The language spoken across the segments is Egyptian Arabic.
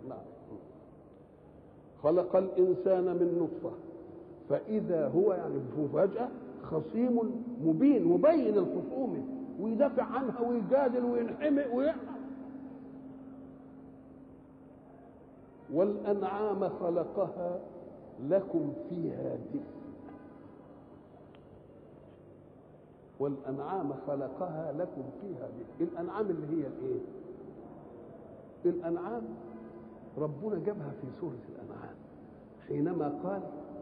نعم خلق الانسان من نطفه فاذا هو يعني مفاجاه خصيم مبين مبين الخصومه ويدافع عنها ويجادل وينحمق ويعمل والأنعام خلقها لكم فيها دفء والأنعام خلقها لكم فيها دفء الأنعام اللي هي الإيه الأنعام ربنا جابها في سورة الأنعام حينما قال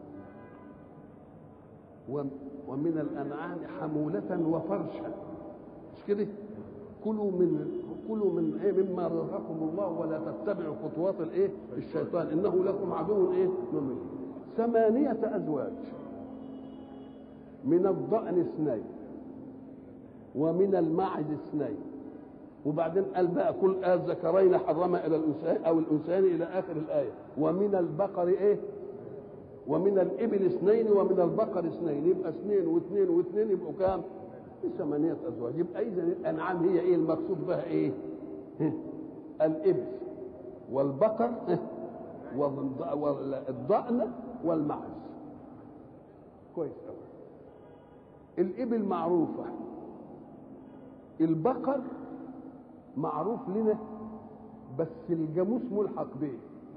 ومن الأنعام حمولة وفرشا مش كده كلوا من كلوا من ايه مما رزقكم الله ولا تتبعوا خطوات الايه الشيطان انه لكم عدو ايه مبين ثمانية ازواج من الضأن اثنين ومن المعز اثنين وبعدين قال بقى كل الذكرين حرم الى الانثيين او الانثيين الى اخر الايه ومن البقر ايه ومن الابل اثنين ومن البقر اثنين يبقى اثنين واثنين واثنين يبقوا كام؟ ثمانية أزواج يبقى إذا الأنعام هي إيه المقصود بها إيه؟ الإبل والبقر والضأن والمعز كويس أوي الإبل معروفة البقر معروف لنا بس الجاموس ملحق به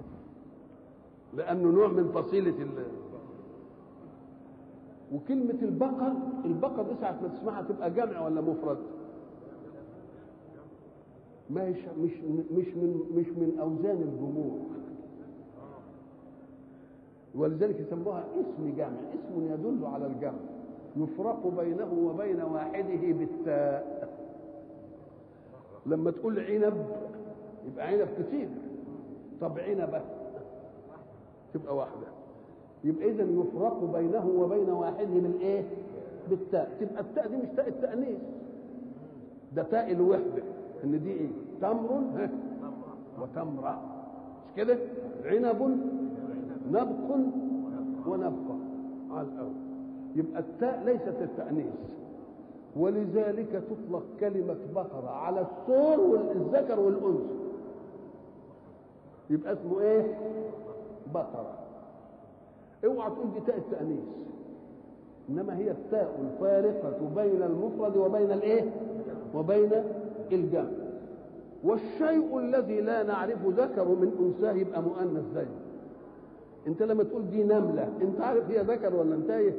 لأنه نوع من فصيلة وكلمة البقر البقر دي ساعة ما تسمعها تبقى جمع ولا مفرد؟ مش مش مش من مش من أوزان الجموع ولذلك يسموها اسم جمع اسم يدل على الجمع يفرق بينه وبين واحده بالتاء لما تقول عنب يبقى عنب كتير طب عنبة تبقى واحده يبقى اذا يفرق بينه وبين واحده بالايه بالتاء تبقى التاء دي مش تاء التانيث ده تاء الوحده ان دي ايه تمر وتمره مش كده عنب نبق ونبقى على الاول يبقى التاء ليست التانيث ولذلك تطلق كلمة بقرة على الصور والذكر والأنثى يبقى اسمه ايه؟ بقرة اوعى تقول دي تاء التانيث انما هي التاء الفارقه بين المفرد وبين الايه وبين الجمع والشيء الذي لا نعرف ذكر من انثاه يبقى مؤنث زيه انت لما تقول دي نمله انت عارف هي ذكر ولا انتايه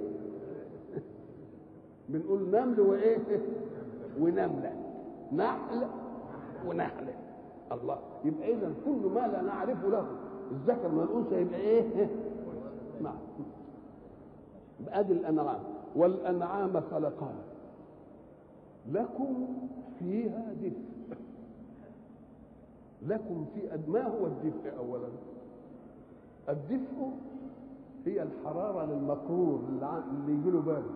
بنقول نمل وايه ونمله نحل ونحله الله يبقى اذا كل ما لا نعرف له الذكر من الانثى يبقى ايه نعم ادي الانعام والانعام خلقها لكم فيها دفء لكم في ما هو الدفء اولا الدفء هي الحرارة للمكرور اللي يجي له برد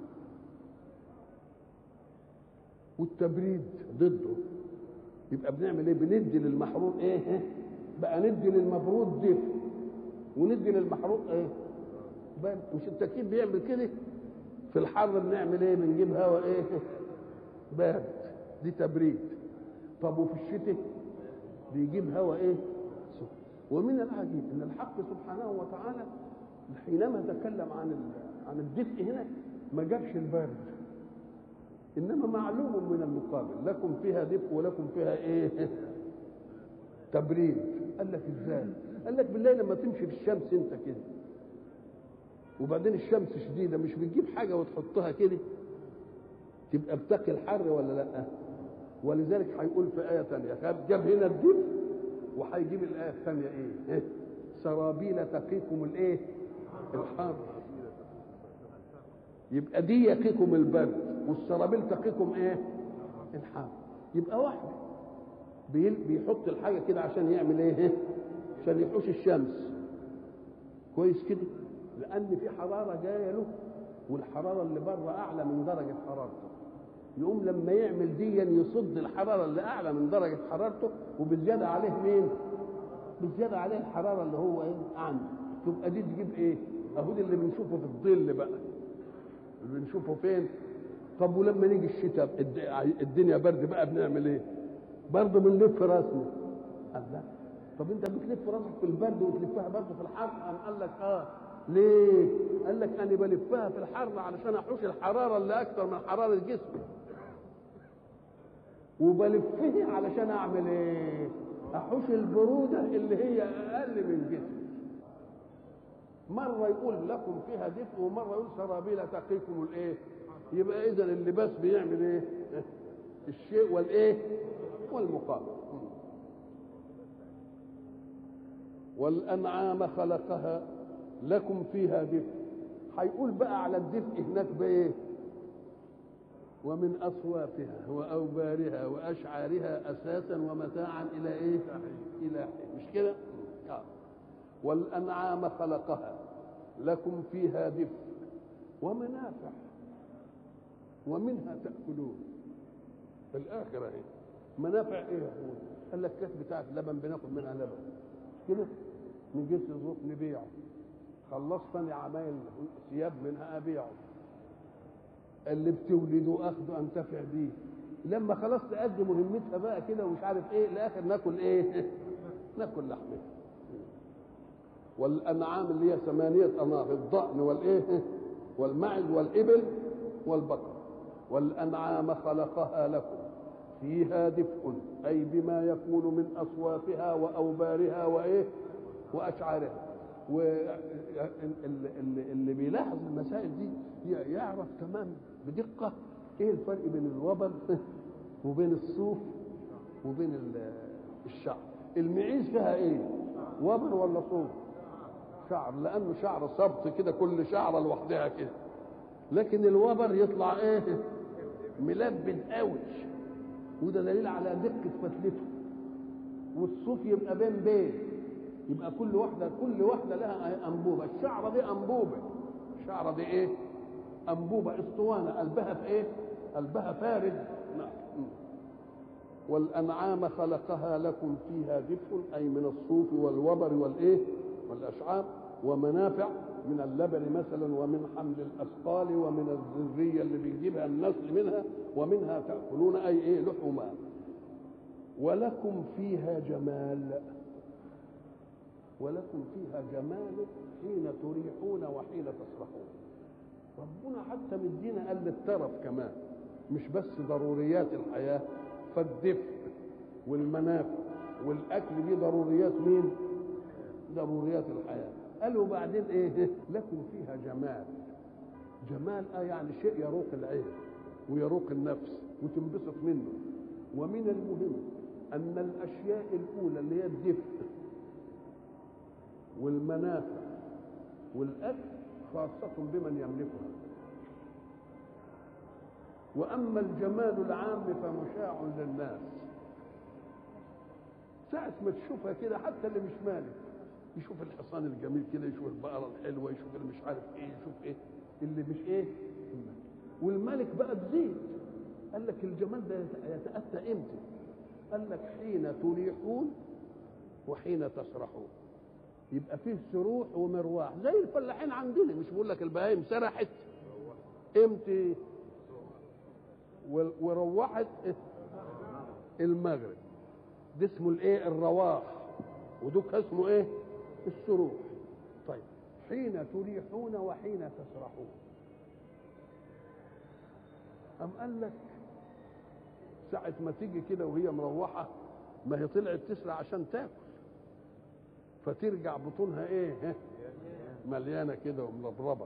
والتبريد ضده يبقى بنعمل ايه بندي للمحرور ايه بقى ندي للمبرود دفء وندي للمحروق ايه بل مش التكييف بيعمل كده في الحر بنعمل ايه بنجيب هواء ايه بارد دي تبريد طب وفي الشتاء بيجيب هواء ايه سخن ومن العجيب ان الحق سبحانه وتعالى حينما تكلم عن عن الدفء هنا ما جابش البرد انما معلوم من المقابل لكم فيها دفء ولكم فيها ايه تبريد قال لك ازاي قال لك بالله لما تمشي في الشمس انت كده وبعدين الشمس شديده مش بتجيب حاجه وتحطها كده تبقى بتقي الحر ولا لا ولذلك هيقول في ايه ثانيه جاب هنا الدفء وهيجيب الايه الثانيه ايه, إيه؟ سرابيل تقيكم الايه الحر يبقى دي يقيكم البرد والسرابيل تقيكم ايه الحر يبقى واحده بيحط الحاجه كده عشان يعمل ايه عشان يحوش الشمس كويس كده لان في حراره جايه له والحراره اللي بره اعلى من درجه حرارته يقوم لما يعمل ديا يصد الحراره اللي اعلى من درجه حرارته وبالزياده عليه مين بالزياده عليه الحراره اللي هو ايه عنده تبقى دي تجيب ايه اهو دي اللي بنشوفه في الظل بقى اللي بنشوفه فين طب ولما نيجي الشتاء الدنيا برد بقى بنعمل ايه برضه بنلف راسنا الله طب انت بتلف راسك في البرد وتلفها برضه في الحر قام قال لك اه ليه؟ قال لك انا بلفها في الحر علشان احوش الحراره اللي اكثر من حراره جسمي وبلفه علشان اعمل ايه؟ احوش البروده اللي هي اقل من جسمي مره يقول لكم فيها دفء ومره يقول سرابيل تقيكم الايه؟ يبقى اذا اللباس بيعمل ايه؟ الشيء والايه؟ والمقابل والانعام خلقها لكم فيها دفء هيقول بقى على الدفء هناك بايه ومن اصوافها واوبارها واشعارها اساسا ومتاعا الى ايه الى حين مش كده آه. والانعام خلقها لكم فيها دفء ومنافع ومنها تاكلون في الاخره ايه منافع ايه يا اخويا قال لك كاس بتاعت لبن بناخد منها لبن كده نجيب الظروف نبيعه خلصت انا عمايل ثياب منها ابيعه اللي بتولده اخده انتفع بيه لما خلاص تأدي مهمتها بقى كده ومش عارف ايه الاخر ناكل ايه ناكل لحمها والانعام اللي هي ثمانيه اناق الضأن والايه والمعز والابل والبقر والانعام خلقها لكم فيها دفء اي بما يكون من اصوافها واوبارها وايه واشعارها واللي بيلاحظ المسائل دي يعرف تمام بدقه ايه الفرق بين الوبر وبين الصوف وبين الشعر المعيز فيها ايه وبر ولا صوف شعر لانه شعر صبط كده كل شعره لوحدها كده لكن الوبر يطلع ايه ملبد قوي وده دليل على دقه فتلته والصوف يبقى بين بين يبقى كل واحده كل واحده لها انبوبه الشعره دي انبوبه الشعره دي ايه انبوبه اسطوانه قلبها في ايه قلبها فارد والانعام خلقها لكم فيها دفء اي من الصوف والوبر والايه والاشعار ومنافع من اللبن مثلا ومن حمل الاثقال ومن الذريه اللي بيجيبها النسل منها ومنها تاكلون اي ايه لحوما ولكم فيها جمال ولكم فيها جمال حين تريحون وحين تسرحون ربنا حتى مدينا قال للترف كمان مش بس ضروريات الحياة فالدفء والمنافع والأكل دي ضروريات مين؟ ضروريات الحياة قالوا بعدين إيه؟ لكم فيها جمال جمال آه يعني شيء يروق العين ويروق النفس وتنبسط منه ومن المهم أن الأشياء الأولى اللي هي الدفء والمنافع والأكل خاصة بمن يملكها وأما الجمال العام فمشاع للناس ساعة ما تشوفها كده حتى اللي مش مالك يشوف الحصان الجميل كده يشوف البقرة الحلوة يشوف اللي مش عارف ايه يشوف ايه اللي مش ايه والملك بقى تزيد قال لك الجمال ده يتأتى امتى قال لك حين تريحون وحين تسرحون يبقى فيه سروح ومرواح زي الفلاحين عندنا مش بقول لك البهايم سرحت امتى وروحت المغرب ده اسمه الايه الرواح ودوك اسمه ايه السروح طيب حين تريحون وحين تسرحون أم قال لك ساعة ما تيجي كده وهي مروحة ما هي طلعت تسرع عشان تاكل فترجع بطونها ايه مليانة كده ومربربة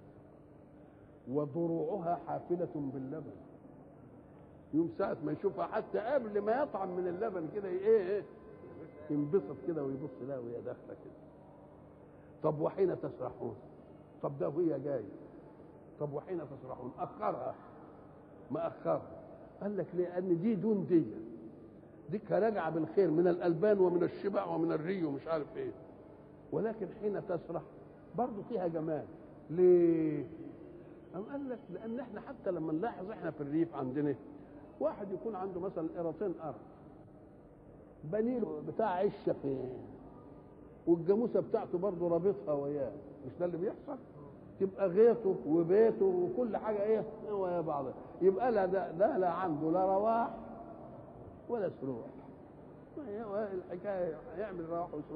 وضروعها حافلة باللبن يوم ساعة ما يشوفها حتى قبل ما يطعم من اللبن كده ايه ايه ينبسط كده ويبص لها وهي داخلة كده طب وحين تسرحون طب ده وهي جاي طب وحين تسرحون أخرها ما أخرها قال لك لأن دي دون دي ديك راجعة بالخير من الألبان ومن الشبع ومن الري ومش عارف ايه ولكن حين تسرح برضه فيها جمال ليه؟ أم قال لك لأن احنا حتى لما نلاحظ احنا في الريف عندنا واحد يكون عنده مثلا قيراطين أرض بنيله بتاع عشة فين والجاموسة بتاعته برضه رابطها وياه مش ده اللي بيحصل؟ تبقى غيطه وبيته وكل حاجة ايه ويا بعضها يبقى لا ده, ده لا عنده لا رواح ولا سروح الحكايه هيعمل راح